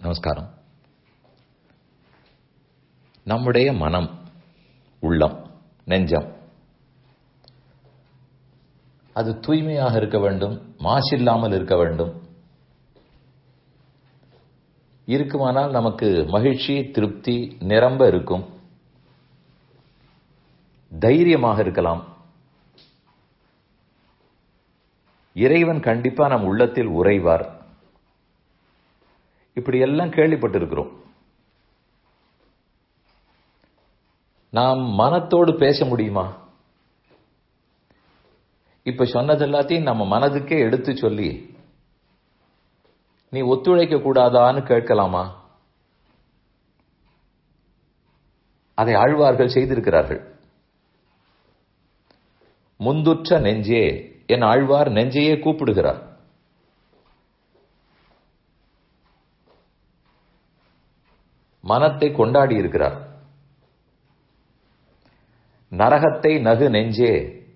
நமஸ்காரம் நம்முடைய மனம் உள்ளம் நெஞ்சம் அது தூய்மையாக இருக்க வேண்டும் மாசில்லாமல் இருக்க வேண்டும் இருக்குமானால் நமக்கு மகிழ்ச்சி திருப்தி நிரம்ப இருக்கும் தைரியமாக இருக்கலாம் இறைவன் கண்டிப்பா நம் உள்ளத்தில் உறைவார் இப்படி எல்லாம் கேள்விப்பட்டிருக்கிறோம் நாம் மனத்தோடு பேச முடியுமா இப்ப சொன்னது எல்லாத்தையும் நம்ம மனதுக்கே எடுத்து சொல்லி நீ ஒத்துழைக்க கூடாதான்னு கேட்கலாமா அதை ஆழ்வார்கள் செய்திருக்கிறார்கள் முந்துற்ற நெஞ்சே என் ஆழ்வார் நெஞ்சையே கூப்பிடுகிறார் மனத்தை கொண்டாடி இருக்கிறார் நரகத்தை நகு நெஞ்சே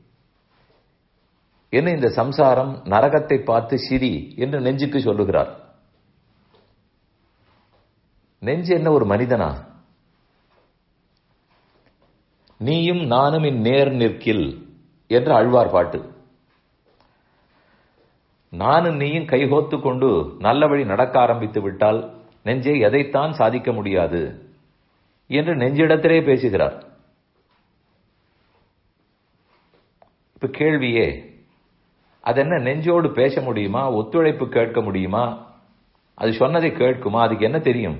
என்ன இந்த சம்சாரம் நரகத்தை பார்த்து சிரி என்று நெஞ்சுக்கு சொல்லுகிறார் நெஞ்சு என்ன ஒரு மனிதனா நீயும் நானும் இந்நேர் நிற்கில் என்று அழ்வார் பாட்டு நானும் நீயும் கைகோத்து கொண்டு நல்ல வழி நடக்க ஆரம்பித்து விட்டால் நெஞ்சே எதைத்தான் சாதிக்க முடியாது என்று நெஞ்சிடத்திலே பேசுகிறார் இப்ப கேள்வியே அது என்ன நெஞ்சோடு பேச முடியுமா ஒத்துழைப்பு கேட்க முடியுமா அது சொன்னதை கேட்குமா அதுக்கு என்ன தெரியும்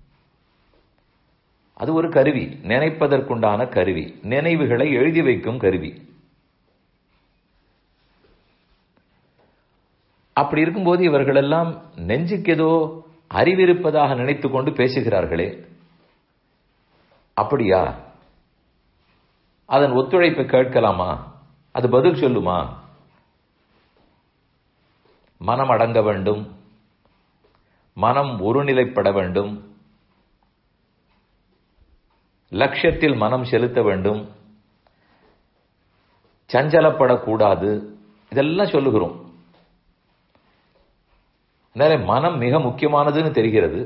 அது ஒரு கருவி நினைப்பதற்குண்டான கருவி நினைவுகளை எழுதி வைக்கும் கருவி அப்படி இருக்கும்போது இவர்களெல்லாம் நெஞ்சுக்கு ஏதோ அறிவிருப்பதாக நினைத்துக் கொண்டு பேசுகிறார்களே அப்படியா அதன் ஒத்துழைப்பை கேட்கலாமா அது பதில் சொல்லுமா மனம் அடங்க வேண்டும் மனம் ஒருநிலைப்பட வேண்டும் லட்சியத்தில் மனம் செலுத்த வேண்டும் சஞ்சலப்படக்கூடாது இதெல்லாம் சொல்லுகிறோம் நிறைய மனம் மிக முக்கியமானதுன்னு தெரிகிறது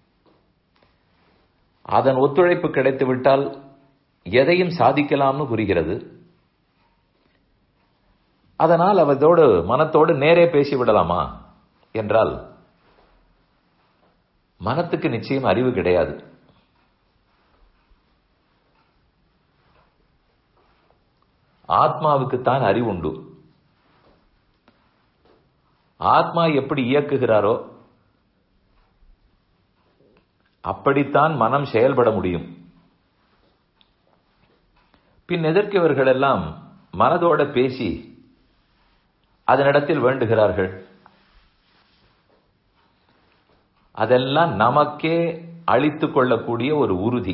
அதன் ஒத்துழைப்பு கிடைத்து விட்டால் எதையும் சாதிக்கலாம்னு புரிகிறது அதனால் அவதோடு மனத்தோடு நேரே பேசிவிடலாமா என்றால் மனத்துக்கு நிச்சயம் அறிவு கிடையாது ஆத்மாவுக்குத்தான் அறிவு உண்டு ஆத்மா எப்படி இயக்குகிறாரோ அப்படித்தான் மனம் செயல்பட முடியும் பின் எதற்கு இவர்கள் எல்லாம் மனதோட பேசி அதனிடத்தில் வேண்டுகிறார்கள் அதெல்லாம் நமக்கே அழித்துக் கொள்ளக்கூடிய ஒரு உறுதி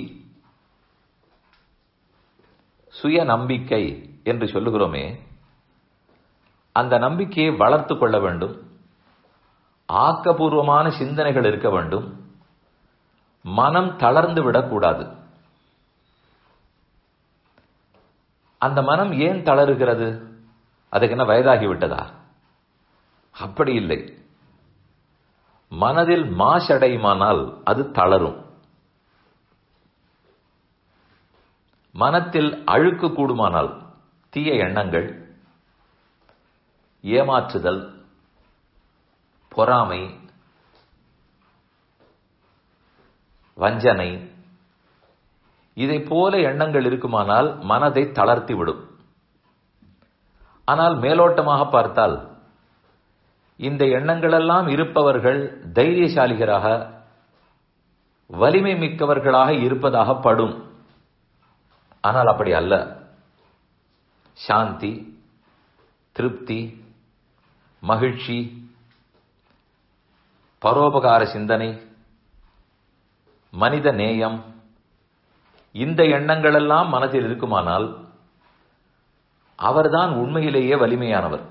சுய நம்பிக்கை என்று சொல்லுகிறோமே அந்த நம்பிக்கையை வளர்த்து கொள்ள வேண்டும் ஆக்கபூர்வமான சிந்தனைகள் இருக்க வேண்டும் மனம் தளர்ந்து விடக்கூடாது அந்த மனம் ஏன் தளருகிறது அதுக்கு என்ன வயதாகி விட்டதா அப்படி இல்லை மனதில் மாசடையுமானால் அது தளரும் மனத்தில் அழுக்கு கூடுமானால் தீய எண்ணங்கள் ஏமாற்றுதல் பொறாமை வஞ்சனை இதை போல எண்ணங்கள் இருக்குமானால் மனதை தளர்த்தி விடும் ஆனால் மேலோட்டமாக பார்த்தால் இந்த எண்ணங்களெல்லாம் இருப்பவர்கள் தைரியசாலிகராக வலிமை மிக்கவர்களாக இருப்பதாக படும் ஆனால் அப்படி அல்ல சாந்தி திருப்தி மகிழ்ச்சி பரோபகார சிந்தனை மனித நேயம் இந்த எண்ணங்களெல்லாம் மனதில் இருக்குமானால் அவர்தான் உண்மையிலேயே வலிமையானவர்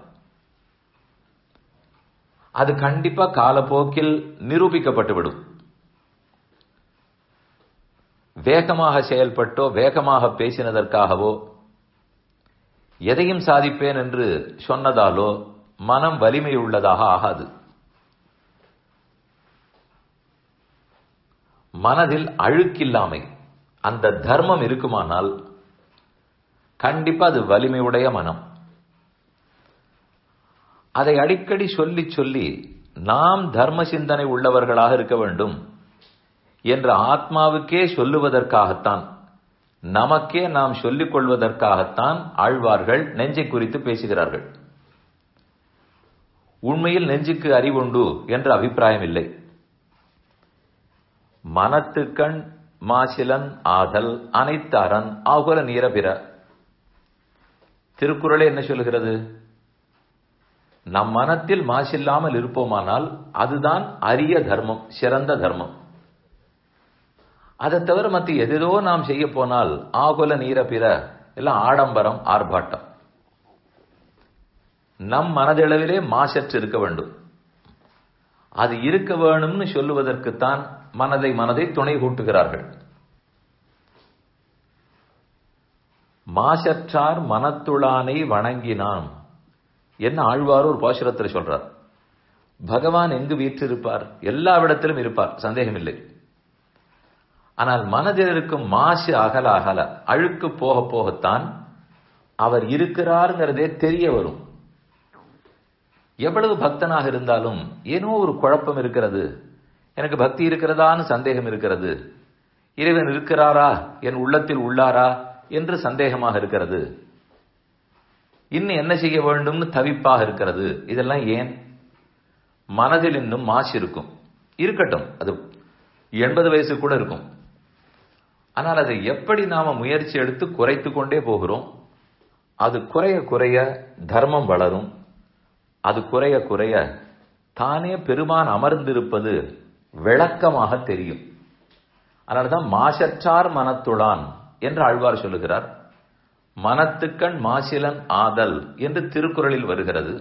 அது கண்டிப்பா காலப்போக்கில் நிரூபிக்கப்பட்டுவிடும் வேகமாக செயல்பட்டோ வேகமாக பேசினதற்காகவோ எதையும் சாதிப்பேன் என்று சொன்னதாலோ மனம் வலிமை உள்ளதாக ஆகாது மனதில் அழுக்கில்லாமை அந்த தர்மம் இருக்குமானால் கண்டிப்பா அது வலிமையுடைய மனம் அதை அடிக்கடி சொல்லி சொல்லி நாம் தர்ம சிந்தனை உள்ளவர்களாக இருக்க வேண்டும் என்ற ஆத்மாவுக்கே சொல்லுவதற்காகத்தான் நமக்கே நாம் சொல்லிக் கொள்வதற்காகத்தான் ஆழ்வார்கள் நெஞ்சை குறித்து பேசுகிறார்கள் உண்மையில் நெஞ்சுக்கு அறிவுண்டு என்ற அபிப்பிராயம் இல்லை மனத்துக்கண் மாசிலன் ஆதல் அனைத்தாரன் ஆகுல நீரபிற திருக்குறளே என்ன சொல்லுகிறது நம் மனத்தில் மாசில்லாமல் இருப்போமானால் அதுதான் அரிய தர்மம் சிறந்த தர்மம் அதை தவிர மற்ற எதேதோ நாம் செய்ய போனால் ஆகுல நீர பிற எல்லாம் ஆடம்பரம் ஆர்ப்பாட்டம் நம் மனதளவிலே மாசற்று இருக்க வேண்டும் அது இருக்க வேணும்னு சொல்லுவதற்குத்தான் மனதை மனதை துணை கூட்டுகிறார்கள் மாசற்றார் மனத்துளானை வணங்கினான் என்ன ஆழ்வார் ஒரு பாசுரத்தில் சொல்றார் பகவான் எங்கு வீற்றிருப்பார் எல்லா இடத்திலும் இருப்பார் சந்தேகம் இல்லை ஆனால் மனதில் இருக்கும் மாசு அகல அகல அழுக்கு போக போகத்தான் அவர் இருக்கிறாருங்கிறதே தெரிய வரும் எவ்வளவு பக்தனாக இருந்தாலும் ஏனோ ஒரு குழப்பம் இருக்கிறது எனக்கு பக்தி இருக்கிறதான்னு சந்தேகம் இருக்கிறது இறைவன் இருக்கிறாரா என் உள்ளத்தில் உள்ளாரா என்று சந்தேகமாக இருக்கிறது இன்னும் என்ன செய்ய வேண்டும்னு தவிப்பாக இருக்கிறது இதெல்லாம் ஏன் மனதில் இன்னும் மாசு இருக்கும் இருக்கட்டும் அது எண்பது வயசு கூட இருக்கும் ஆனால் அதை எப்படி நாம முயற்சி எடுத்து குறைத்து கொண்டே போகிறோம் அது குறைய குறைய தர்மம் வளரும் அது குறைய குறைய தானே பெருமான் அமர்ந்திருப்பது விளக்கமாக தெரியும் அதனால்தான் மாசற்றார் மனத்துளான் என்று ஆழ்வார் சொல்லுகிறார் மனத்துக்கண் மாசிலன் ஆதல் என்று திருக்குறளில் வருகிறது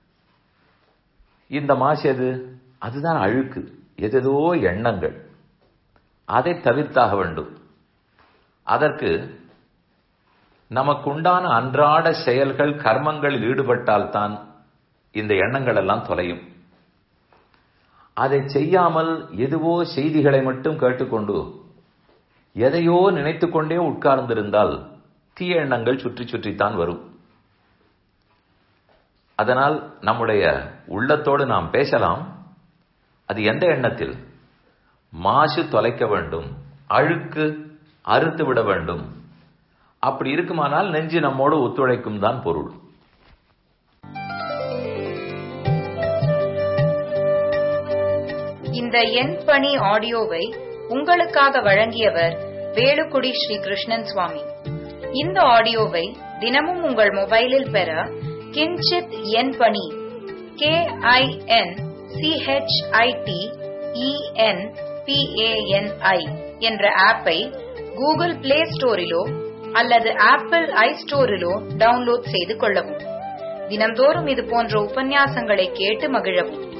இந்த மாசு எது அதுதான் அழுக்கு எதேதோ எண்ணங்கள் அதை தவிர்த்தாக வேண்டும் அதற்கு நமக்குண்டான அன்றாட செயல்கள் கர்மங்களில் ஈடுபட்டால்தான் இந்த எண்ணங்கள் எல்லாம் தொலையும் அதை செய்யாமல் எதுவோ செய்திகளை மட்டும் கேட்டுக்கொண்டு எதையோ நினைத்துக்கொண்டே உட்கார்ந்திருந்தால் தீய எண்ணங்கள் சுற்றி சுற்றித்தான் வரும் அதனால் நம்முடைய உள்ளத்தோடு நாம் பேசலாம் அது எந்த எண்ணத்தில் மாசு தொலைக்க வேண்டும் அழுக்கு அறுத்து விட வேண்டும் அப்படி இருக்குமானால் நெஞ்சு நம்மோடு ஒத்துழைக்கும் தான் பொருள் இந்த எண் பணி ஆடியோவை உங்களுக்காக வழங்கியவர் வேலுக்குடி ஸ்ரீ கிருஷ்ணன் சுவாமி இந்த ஆடியோவை தினமும் உங்கள் மொபைலில் பெற கிஞ்சித் எண் பணி கே ஐ என் சிஹெச்ஐடி இஎன் பிஏஎன்ஐ என்ற ஆப்பை கூகுள் பிளே ஸ்டோரிலோ அல்லது ஆப்பிள் ஐ ஸ்டோரிலோ டவுன்லோட் செய்து கொள்ளவும் தினம்தோறும் இது போன்ற உபன்யாசங்களை கேட்டு மகிழவும்